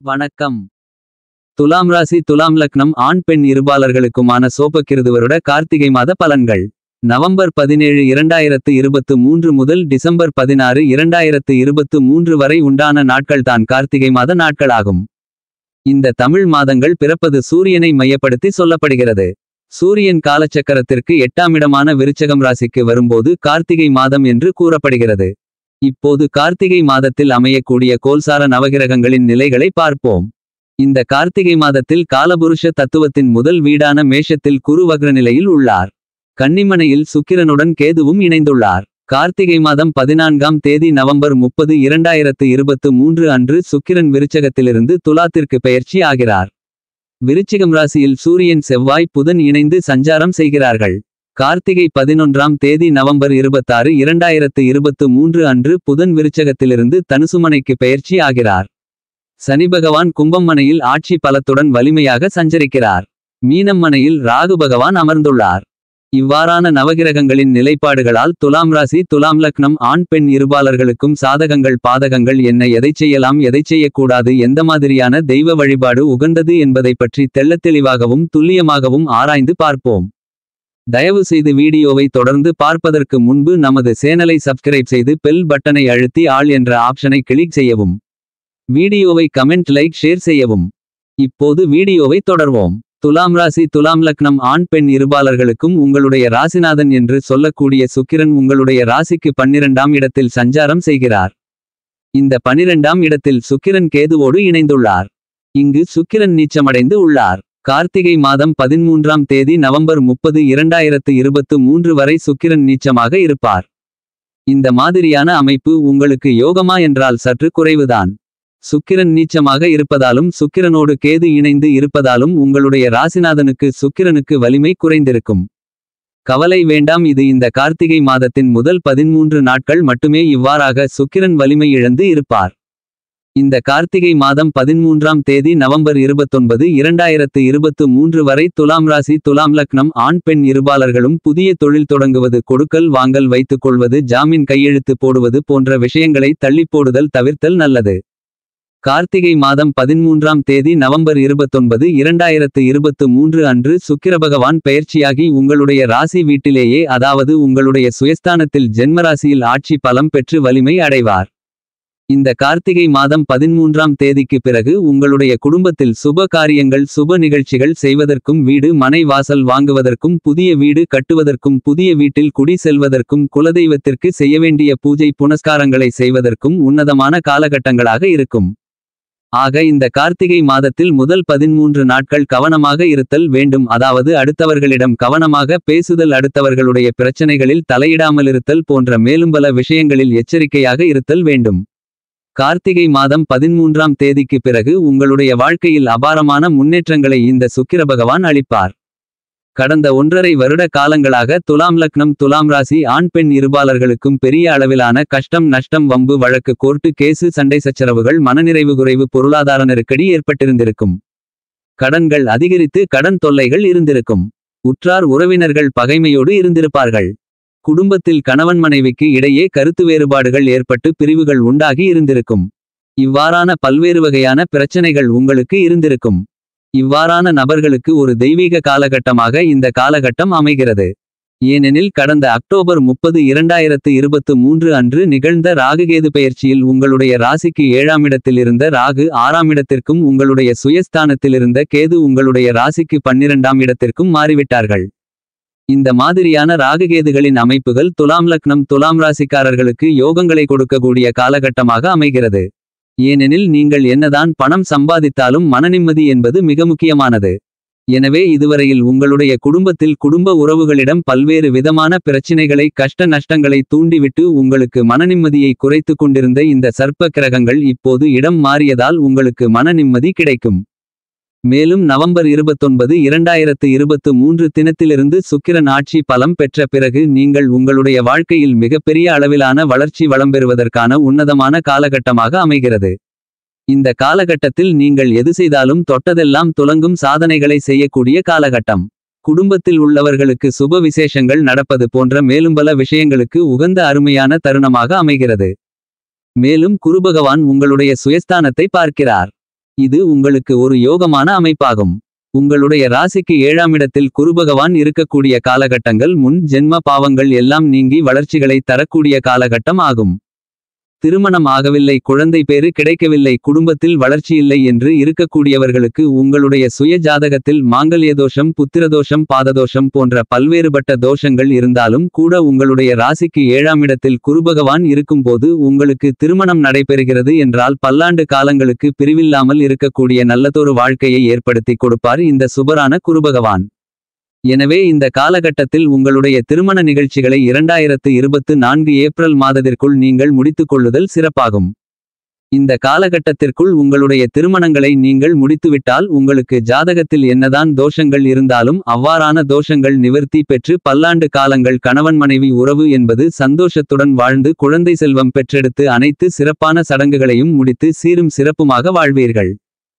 வணக்கம் துலாம் ராசி துலாம் லக்னம் ஆண் பெண் இருபாலர்களுக்குமான சோபக்கிருது வருட கார்த்திகை மாத பலன்கள் நவம்பர் பதினேழு இரண்டாயிரத்து இருபத்து மூன்று முதல் டிசம்பர் பதினாறு இரண்டாயிரத்து இருபத்து மூன்று வரை உண்டான நாட்கள்தான் கார்த்திகை மாத நாட்களாகும் இந்த தமிழ் மாதங்கள் பிறப்பது சூரியனை மையப்படுத்தி சொல்லப்படுகிறது சூரியன் காலச்சக்கரத்திற்கு எட்டாமிடமான விருச்சகம் ராசிக்கு வரும்போது கார்த்திகை மாதம் என்று கூறப்படுகிறது இப்போது கார்த்திகை மாதத்தில் அமையக்கூடிய கோல்சார நவகிரகங்களின் நிலைகளை பார்ப்போம் இந்த கார்த்திகை மாதத்தில் காலபுருஷ தத்துவத்தின் முதல் வீடான மேஷத்தில் குரு வக்ர நிலையில் உள்ளார் கன்னிமனையில் சுக்கிரனுடன் கேதுவும் இணைந்துள்ளார் கார்த்திகை மாதம் பதினான்காம் தேதி நவம்பர் முப்பது இரண்டாயிரத்து இருபத்து மூன்று அன்று சுக்கிரன் விருச்சகத்திலிருந்து துலாத்திற்கு பெயர்ச்சி ஆகிறார் விருச்சிகம் ராசியில் சூரியன் செவ்வாய் புதன் இணைந்து சஞ்சாரம் செய்கிறார்கள் கார்த்திகை பதினொன்றாம் தேதி நவம்பர் இருபத்தாறு இரண்டாயிரத்து இருபத்து மூன்று அன்று புதன் விருச்சகத்திலிருந்து தனுசுமனைக்கு பெயர்ச்சி ஆகிறார் சனி பகவான் கும்பம் மனையில் ஆட்சி பலத்துடன் வலிமையாக சஞ்சரிக்கிறார் மீனம் மனையில் ராகு பகவான் அமர்ந்துள்ளார் இவ்வாறான நவகிரகங்களின் நிலைப்பாடுகளால் துலாம் ராசி துலாம் லக்னம் ஆண் பெண் இருபாலர்களுக்கும் சாதகங்கள் பாதகங்கள் என்ன எதைச் செய்யலாம் எதைச் செய்யக்கூடாது எந்த மாதிரியான தெய்வ வழிபாடு உகந்தது என்பதைப் பற்றி தெள்ளத் தெளிவாகவும் துல்லியமாகவும் ஆராய்ந்து பார்ப்போம் தயவு செய்து வீடியோவை தொடர்ந்து பார்ப்பதற்கு முன்பு நமது சேனலை சப்ஸ்கிரைப் செய்து பெல் பட்டனை அழுத்தி ஆல் என்ற ஆப்ஷனை கிளிக் செய்யவும் வீடியோவை கமெண்ட் லைக் ஷேர் செய்யவும் இப்போது வீடியோவை தொடர்வோம் துலாம் ராசி துலாம் லக்னம் ஆண் பெண் இருபாலர்களுக்கும் உங்களுடைய ராசிநாதன் என்று சொல்லக்கூடிய சுக்கிரன் உங்களுடைய ராசிக்கு பன்னிரண்டாம் இடத்தில் சஞ்சாரம் செய்கிறார் இந்த பனிரெண்டாம் இடத்தில் சுக்கிரன் கேதுவோடு இணைந்துள்ளார் இங்கு சுக்கிரன் நீச்சமடைந்து உள்ளார் கார்த்திகை மாதம் பதிமூன்றாம் தேதி நவம்பர் முப்பது இரண்டாயிரத்து இருபத்து மூன்று வரை சுக்கிரன் நீச்சமாக இருப்பார் இந்த மாதிரியான அமைப்பு உங்களுக்கு யோகமா என்றால் சற்று குறைவுதான் சுக்கிரன் நீச்சமாக இருப்பதாலும் சுக்கிரனோடு கேது இணைந்து இருப்பதாலும் உங்களுடைய ராசிநாதனுக்கு சுக்கிரனுக்கு வலிமை குறைந்திருக்கும் கவலை வேண்டாம் இது இந்த கார்த்திகை மாதத்தின் முதல் பதிமூன்று நாட்கள் மட்டுமே இவ்வாறாக சுக்கிரன் வலிமை இழந்து இருப்பார் இந்த கார்த்திகை மாதம் பதிமூன்றாம் தேதி நவம்பர் இருபத்தொன்பது இரண்டாயிரத்து இருபத்து மூன்று வரை துலாம் ராசி துலாம் லக்னம் ஆண் பெண் இருபாலர்களும் புதிய தொழில் தொடங்குவது கொடுக்கல் வாங்கல் வைத்துக் கொள்வது ஜாமீன் கையெழுத்து போடுவது போன்ற விஷயங்களை தள்ளிப் போடுதல் தவிர்த்தல் நல்லது கார்த்திகை மாதம் பதிமூன்றாம் தேதி நவம்பர் இருபத்தொன்பது இரண்டாயிரத்து இருபத்து மூன்று அன்று சுக்கிரபகவான் பெயர்ச்சியாகி உங்களுடைய ராசி வீட்டிலேயே அதாவது உங்களுடைய சுயஸ்தானத்தில் ஜென்மராசியில் ஆட்சி பலம் பெற்று வலிமை அடைவார் இந்த கார்த்திகை மாதம் பதிமூன்றாம் தேதிக்கு பிறகு உங்களுடைய குடும்பத்தில் சுப காரியங்கள் சுப நிகழ்ச்சிகள் செய்வதற்கும் வீடு மனை வாசல் வாங்குவதற்கும் புதிய வீடு கட்டுவதற்கும் புதிய வீட்டில் குடி செல்வதற்கும் குலதெய்வத்திற்கு செய்ய வேண்டிய பூஜை புனஸ்காரங்களை செய்வதற்கும் உன்னதமான காலகட்டங்களாக இருக்கும் ஆக இந்த கார்த்திகை மாதத்தில் முதல் பதிமூன்று நாட்கள் கவனமாக இருத்தல் வேண்டும் அதாவது அடுத்தவர்களிடம் கவனமாக பேசுதல் அடுத்தவர்களுடைய பிரச்சனைகளில் தலையிடாமலிருத்தல் போன்ற மேலும் பல விஷயங்களில் எச்சரிக்கையாக இருத்தல் வேண்டும் கார்த்திகை மாதம் பதிமூன்றாம் தேதிக்கு பிறகு உங்களுடைய வாழ்க்கையில் அபாரமான முன்னேற்றங்களை இந்த சுக்கிர பகவான் அளிப்பார் கடந்த ஒன்றரை வருட காலங்களாக துலாம் லக்னம் துலாம் ராசி ஆண் பெண் இருபாலர்களுக்கும் பெரிய அளவிலான கஷ்டம் நஷ்டம் வம்பு வழக்கு கோர்ட்டு கேசு சண்டை சச்சரவுகள் மனநிறைவு குறைவு பொருளாதார நெருக்கடி ஏற்பட்டிருந்திருக்கும் கடன்கள் அதிகரித்து கடன் தொல்லைகள் இருந்திருக்கும் உற்றார் உறவினர்கள் பகைமையோடு இருந்திருப்பார்கள் குடும்பத்தில் கணவன் மனைவிக்கு இடையே கருத்து வேறுபாடுகள் ஏற்பட்டு பிரிவுகள் உண்டாகி இருந்திருக்கும் இவ்வாறான பல்வேறு வகையான பிரச்சனைகள் உங்களுக்கு இருந்திருக்கும் இவ்வாறான நபர்களுக்கு ஒரு தெய்வீக காலகட்டமாக இந்த காலகட்டம் அமைகிறது ஏனெனில் கடந்த அக்டோபர் முப்பது இரண்டாயிரத்து இருபத்து மூன்று அன்று நிகழ்ந்த ராகுகேது பெயர்ச்சியில் உங்களுடைய ராசிக்கு ஏழாம் இடத்தில் இருந்த ராகு ஆறாம் இடத்திற்கும் உங்களுடைய சுயஸ்தானத்திலிருந்த கேது உங்களுடைய ராசிக்கு பன்னிரண்டாம் இடத்திற்கும் மாறிவிட்டார்கள் இந்த மாதிரியான ராகுகேதுகளின் அமைப்புகள் துலாம் லக்னம் துலாம் ராசிக்காரர்களுக்கு யோகங்களை கொடுக்கக்கூடிய காலகட்டமாக அமைகிறது ஏனெனில் நீங்கள் என்னதான் பணம் சம்பாதித்தாலும் மனநிம்மதி என்பது மிக முக்கியமானது எனவே இதுவரையில் உங்களுடைய குடும்பத்தில் குடும்ப உறவுகளிடம் பல்வேறு விதமான பிரச்சினைகளை கஷ்ட நஷ்டங்களை தூண்டிவிட்டு உங்களுக்கு மனநிம்மதியை குறைத்து கொண்டிருந்த இந்த சர்ப்ப கிரகங்கள் இப்போது இடம் மாறியதால் உங்களுக்கு மனநிம்மதி கிடைக்கும் மேலும் நவம்பர் இருபத்தொன்பது இரண்டாயிரத்து இருபத்து மூன்று தினத்திலிருந்து சுக்கிரன் ஆட்சி பலம் பெற்ற பிறகு நீங்கள் உங்களுடைய வாழ்க்கையில் மிகப்பெரிய அளவிலான வளர்ச்சி வளம் பெறுவதற்கான உன்னதமான காலகட்டமாக அமைகிறது இந்த காலகட்டத்தில் நீங்கள் எது செய்தாலும் தொட்டதெல்லாம் துலங்கும் சாதனைகளை செய்யக்கூடிய காலகட்டம் குடும்பத்தில் உள்ளவர்களுக்கு சுப விசேஷங்கள் நடப்பது போன்ற மேலும் பல விஷயங்களுக்கு உகந்த அருமையான தருணமாக அமைகிறது மேலும் குருபகவான் உங்களுடைய சுயஸ்தானத்தை பார்க்கிறார் இது உங்களுக்கு ஒரு யோகமான அமைப்பாகும் உங்களுடைய ராசிக்கு ஏழாமிடத்தில் குருபகவான் இருக்கக்கூடிய காலகட்டங்கள் முன் ஜென்ம பாவங்கள் எல்லாம் நீங்கி வளர்ச்சிகளை தரக்கூடிய காலகட்டம் ஆகும் திருமணம் ஆகவில்லை குழந்தை பேறு கிடைக்கவில்லை குடும்பத்தில் வளர்ச்சியில்லை என்று இருக்கக்கூடியவர்களுக்கு உங்களுடைய சுய ஜாதகத்தில் மாங்கல்ய தோஷம் புத்திரதோஷம் பாததோஷம் போன்ற பல்வேறுபட்ட தோஷங்கள் இருந்தாலும் கூட உங்களுடைய ராசிக்கு ஏழாமிடத்தில் குருபகவான் இருக்கும்போது உங்களுக்கு திருமணம் நடைபெறுகிறது என்றால் பல்லாண்டு காலங்களுக்கு பிரிவில்லாமல் இருக்கக்கூடிய நல்லதொரு வாழ்க்கையை ஏற்படுத்தி கொடுப்பார் இந்த சுபரான குருபகவான் எனவே இந்த காலகட்டத்தில் உங்களுடைய திருமண நிகழ்ச்சிகளை இரண்டாயிரத்து இருபத்து நான்கு ஏப்ரல் மாதத்திற்குள் நீங்கள் முடித்துக் கொள்ளுதல் சிறப்பாகும் இந்த காலகட்டத்திற்குள் உங்களுடைய திருமணங்களை நீங்கள் முடித்துவிட்டால் உங்களுக்கு ஜாதகத்தில் என்னதான் தோஷங்கள் இருந்தாலும் அவ்வாறான தோஷங்கள் நிவர்த்தி பெற்று பல்லாண்டு காலங்கள் கணவன் மனைவி உறவு என்பது சந்தோஷத்துடன் வாழ்ந்து குழந்தை செல்வம் பெற்றெடுத்து அனைத்து சிறப்பான சடங்குகளையும் முடித்து சீரும் சிறப்புமாக வாழ்வீர்கள்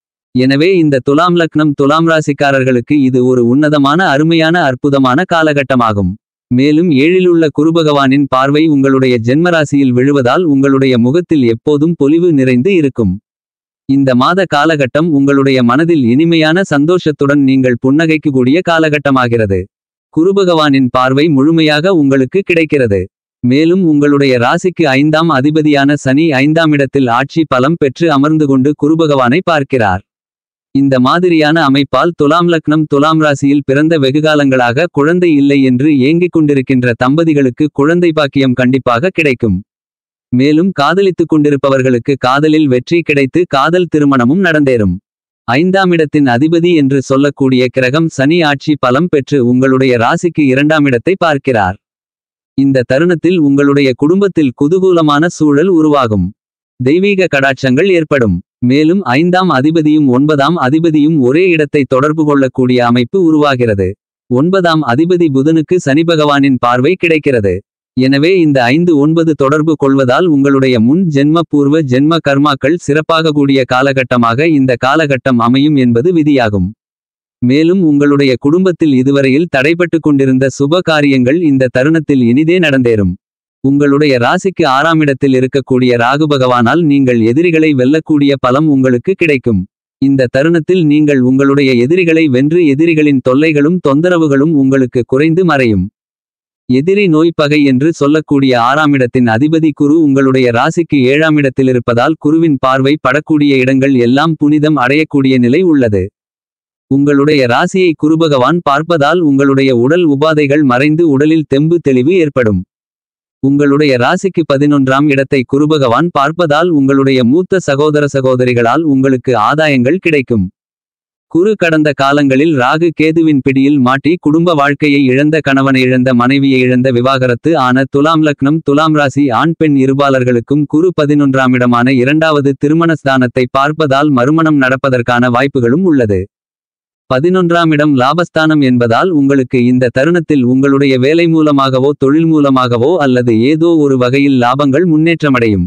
எனவே இந்த துலாம் லக்னம் துலாம் ராசிக்காரர்களுக்கு இது ஒரு உன்னதமான அருமையான அற்புதமான காலகட்டமாகும் மேலும் ஏழிலுள்ள குருபகவானின் பார்வை உங்களுடைய ஜென்மராசியில் விழுவதால் உங்களுடைய முகத்தில் எப்போதும் பொலிவு நிறைந்து இருக்கும் இந்த மாத காலகட்டம் உங்களுடைய மனதில் இனிமையான சந்தோஷத்துடன் நீங்கள் புன்னகைக்கக்கூடிய காலகட்டமாகிறது குருபகவானின் பார்வை முழுமையாக உங்களுக்கு கிடைக்கிறது மேலும் உங்களுடைய ராசிக்கு ஐந்தாம் அதிபதியான சனி ஐந்தாம் இடத்தில் ஆட்சி பலம் பெற்று அமர்ந்து கொண்டு குருபகவானை பார்க்கிறார் இந்த மாதிரியான அமைப்பால் துலாம் லக்னம் துலாம் ராசியில் பிறந்த வெகுகாலங்களாக குழந்தை இல்லை என்று ஏங்கிக் கொண்டிருக்கின்ற தம்பதிகளுக்கு குழந்தை பாக்கியம் கண்டிப்பாக கிடைக்கும் மேலும் காதலித்துக் கொண்டிருப்பவர்களுக்கு காதலில் வெற்றி கிடைத்து காதல் திருமணமும் நடந்தேறும் ஐந்தாம் இடத்தின் அதிபதி என்று சொல்லக்கூடிய கிரகம் சனி ஆட்சி பலம் பெற்று உங்களுடைய ராசிக்கு இரண்டாம் இடத்தை பார்க்கிறார் இந்த தருணத்தில் உங்களுடைய குடும்பத்தில் குதூகூலமான சூழல் உருவாகும் தெய்வீக கடாட்சங்கள் ஏற்படும் மேலும் ஐந்தாம் அதிபதியும் ஒன்பதாம் அதிபதியும் ஒரே இடத்தை தொடர்பு கொள்ளக்கூடிய அமைப்பு உருவாகிறது ஒன்பதாம் அதிபதி புதனுக்கு சனி பகவானின் பார்வை கிடைக்கிறது எனவே இந்த ஐந்து ஒன்பது தொடர்பு கொள்வதால் உங்களுடைய முன் ஜென்ம பூர்வ ஜென்ம கர்மாக்கள் சிறப்பாக கூடிய காலகட்டமாக இந்த காலகட்டம் அமையும் என்பது விதியாகும் மேலும் உங்களுடைய குடும்பத்தில் இதுவரையில் தடைபட்டு கொண்டிருந்த சுப காரியங்கள் இந்த தருணத்தில் இனிதே நடந்தேறும் உங்களுடைய ராசிக்கு ஆறாம் இடத்தில் இருக்கக்கூடிய ராகு பகவானால் நீங்கள் எதிரிகளை வெல்லக்கூடிய பலம் உங்களுக்கு கிடைக்கும் இந்த தருணத்தில் நீங்கள் உங்களுடைய எதிரிகளை வென்று எதிரிகளின் தொல்லைகளும் தொந்தரவுகளும் உங்களுக்கு குறைந்து மறையும் எதிரி நோய் பகை என்று சொல்லக்கூடிய ஆறாம் இடத்தின் அதிபதி குரு உங்களுடைய ராசிக்கு ஏழாம் இடத்தில் இருப்பதால் குருவின் பார்வை படக்கூடிய இடங்கள் எல்லாம் புனிதம் அடையக்கூடிய நிலை உள்ளது உங்களுடைய ராசியை குருபகவான் பார்ப்பதால் உங்களுடைய உடல் உபாதைகள் மறைந்து உடலில் தெம்பு தெளிவு ஏற்படும் உங்களுடைய ராசிக்கு பதினொன்றாம் இடத்தை குருபகவான் பார்ப்பதால் உங்களுடைய மூத்த சகோதர சகோதரிகளால் உங்களுக்கு ஆதாயங்கள் கிடைக்கும் குரு கடந்த காலங்களில் ராகு கேதுவின் பிடியில் மாட்டி குடும்ப வாழ்க்கையை இழந்த கணவனை இழந்த மனைவியை இழந்த விவாகரத்து ஆன துலாம் லக்னம் துலாம் ராசி ஆண் பெண் இருபாலர்களுக்கும் குரு பதினொன்றாம் இடமான இரண்டாவது திருமண ஸ்தானத்தை பார்ப்பதால் மறுமணம் நடப்பதற்கான வாய்ப்புகளும் உள்ளது பதினொன்றாம் இடம் லாபஸ்தானம் என்பதால் உங்களுக்கு இந்த தருணத்தில் உங்களுடைய வேலை மூலமாகவோ தொழில் மூலமாகவோ அல்லது ஏதோ ஒரு வகையில் லாபங்கள் முன்னேற்றமடையும்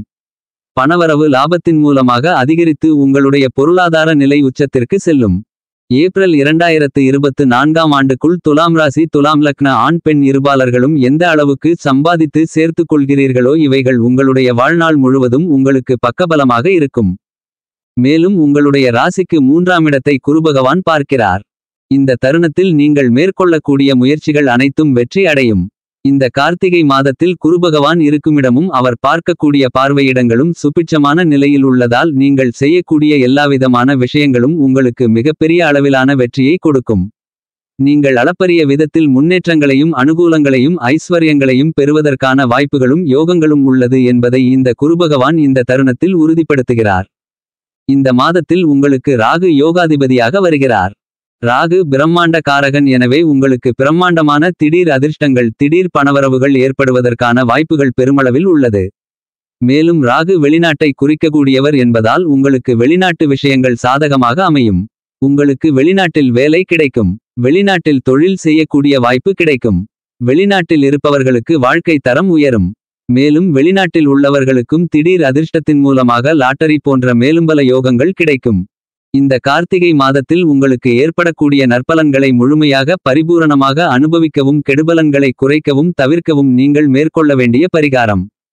பணவரவு லாபத்தின் மூலமாக அதிகரித்து உங்களுடைய பொருளாதார நிலை உச்சத்திற்கு செல்லும் ஏப்ரல் இரண்டாயிரத்து இருபத்து நான்காம் ஆண்டுக்குள் துலாம் ராசி துலாம் லக்ன ஆண் பெண் இருபாலர்களும் எந்த அளவுக்கு சம்பாதித்து சேர்த்துக் கொள்கிறீர்களோ இவைகள் உங்களுடைய வாழ்நாள் முழுவதும் உங்களுக்கு பக்கபலமாக இருக்கும் மேலும் உங்களுடைய ராசிக்கு மூன்றாம் இடத்தை குருபகவான் பார்க்கிறார் இந்த தருணத்தில் நீங்கள் மேற்கொள்ளக்கூடிய முயற்சிகள் அனைத்தும் வெற்றி அடையும் இந்த கார்த்திகை மாதத்தில் குருபகவான் இருக்குமிடமும் அவர் பார்க்கக்கூடிய பார்வையிடங்களும் சுபிட்சமான நிலையில் உள்ளதால் நீங்கள் செய்யக்கூடிய எல்லாவிதமான விஷயங்களும் உங்களுக்கு மிகப்பெரிய அளவிலான வெற்றியை கொடுக்கும் நீங்கள் அளப்பரிய விதத்தில் முன்னேற்றங்களையும் அனுகூலங்களையும் ஐஸ்வர்யங்களையும் பெறுவதற்கான வாய்ப்புகளும் யோகங்களும் உள்ளது என்பதை இந்த குருபகவான் இந்த தருணத்தில் உறுதிப்படுத்துகிறார் இந்த மாதத்தில் உங்களுக்கு ராகு யோகாதிபதியாக வருகிறார் ராகு பிரம்மாண்ட காரகன் எனவே உங்களுக்கு பிரம்மாண்டமான திடீர் அதிர்ஷ்டங்கள் திடீர் பணவரவுகள் ஏற்படுவதற்கான வாய்ப்புகள் பெருமளவில் உள்ளது மேலும் ராகு வெளிநாட்டை குறிக்கக்கூடியவர் என்பதால் உங்களுக்கு வெளிநாட்டு விஷயங்கள் சாதகமாக அமையும் உங்களுக்கு வெளிநாட்டில் வேலை கிடைக்கும் வெளிநாட்டில் தொழில் செய்யக்கூடிய வாய்ப்பு கிடைக்கும் வெளிநாட்டில் இருப்பவர்களுக்கு வாழ்க்கை தரம் உயரும் மேலும் வெளிநாட்டில் உள்ளவர்களுக்கும் திடீர் அதிர்ஷ்டத்தின் மூலமாக லாட்டரி போன்ற மேலும்பல யோகங்கள் கிடைக்கும் இந்த கார்த்திகை மாதத்தில் உங்களுக்கு ஏற்படக்கூடிய நற்பலன்களை முழுமையாக பரிபூரணமாக அனுபவிக்கவும் கெடுபலன்களை குறைக்கவும் தவிர்க்கவும் நீங்கள் மேற்கொள்ள வேண்டிய பரிகாரம்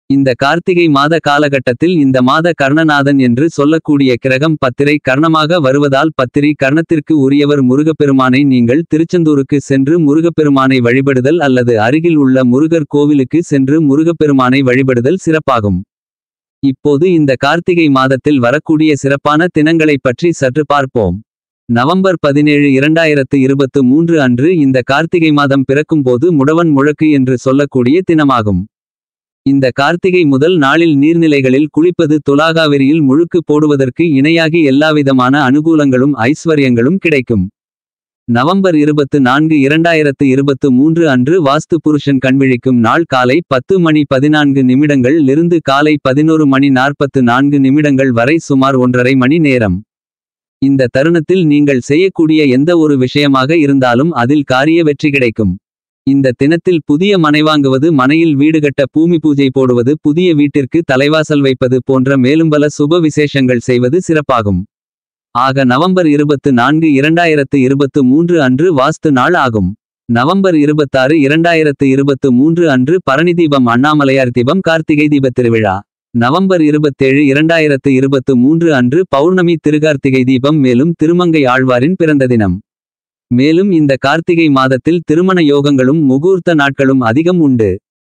இந்த கார்த்திகை மாத காலகட்டத்தில் இந்த மாத கர்ணநாதன் என்று சொல்லக்கூடிய கிரகம் பத்திரை கர்ணமாக வருவதால் பத்திரி கர்ணத்திற்கு உரியவர் முருகப்பெருமானை நீங்கள் திருச்செந்தூருக்கு சென்று முருகப்பெருமானை வழிபடுதல் அல்லது அருகில் உள்ள முருகர் கோவிலுக்கு சென்று முருகப்பெருமானை வழிபடுதல் சிறப்பாகும் இப்போது இந்த கார்த்திகை மாதத்தில் வரக்கூடிய சிறப்பான தினங்களைப் பற்றி சற்று பார்ப்போம் நவம்பர் பதினேழு இரண்டாயிரத்து இருபத்து மூன்று அன்று இந்த கார்த்திகை மாதம் பிறக்கும்போது முடவன் முழக்கு என்று சொல்லக்கூடிய தினமாகும் இந்த கார்த்திகை முதல் நாளில் நீர்நிலைகளில் குளிப்பது துலாகாவிரியில் முழுக்கு போடுவதற்கு இணையாகி எல்லாவிதமான அனுகூலங்களும் ஐஸ்வர்யங்களும் கிடைக்கும் நவம்பர் இருபத்து நான்கு இரண்டாயிரத்து இருபத்து மூன்று அன்று வாஸ்து புருஷன் கண்விழிக்கும் நாள் காலை பத்து மணி பதினான்கு நிமிடங்கள் இருந்து காலை பதினோரு மணி நாற்பத்து நான்கு நிமிடங்கள் வரை சுமார் ஒன்றரை மணி நேரம் இந்த தருணத்தில் நீங்கள் செய்யக்கூடிய எந்த ஒரு விஷயமாக இருந்தாலும் அதில் காரிய வெற்றி கிடைக்கும் இந்த தினத்தில் புதிய மனை வாங்குவது மனையில் வீடு கட்ட பூமி பூஜை போடுவது புதிய வீட்டிற்கு தலைவாசல் வைப்பது போன்ற மேலும் பல சுப விசேஷங்கள் செய்வது சிறப்பாகும் ஆக நவம்பர் இருபத்து நான்கு இரண்டாயிரத்து இருபத்து மூன்று அன்று வாஸ்து நாள் ஆகும் நவம்பர் இருபத்தாறு இரண்டாயிரத்து இருபத்து மூன்று அன்று பரணி தீபம் அண்ணாமலையார் தீபம் கார்த்திகை தீபத் திருவிழா நவம்பர் இருபத்தேழு இரண்டாயிரத்து இருபத்து மூன்று அன்று பௌர்ணமி திருகார்த்திகை தீபம் மேலும் திருமங்கை ஆழ்வாரின் பிறந்த தினம் மேலும் இந்த கார்த்திகை மாதத்தில் திருமண யோகங்களும் முகூர்த்த நாட்களும் அதிகம் உண்டு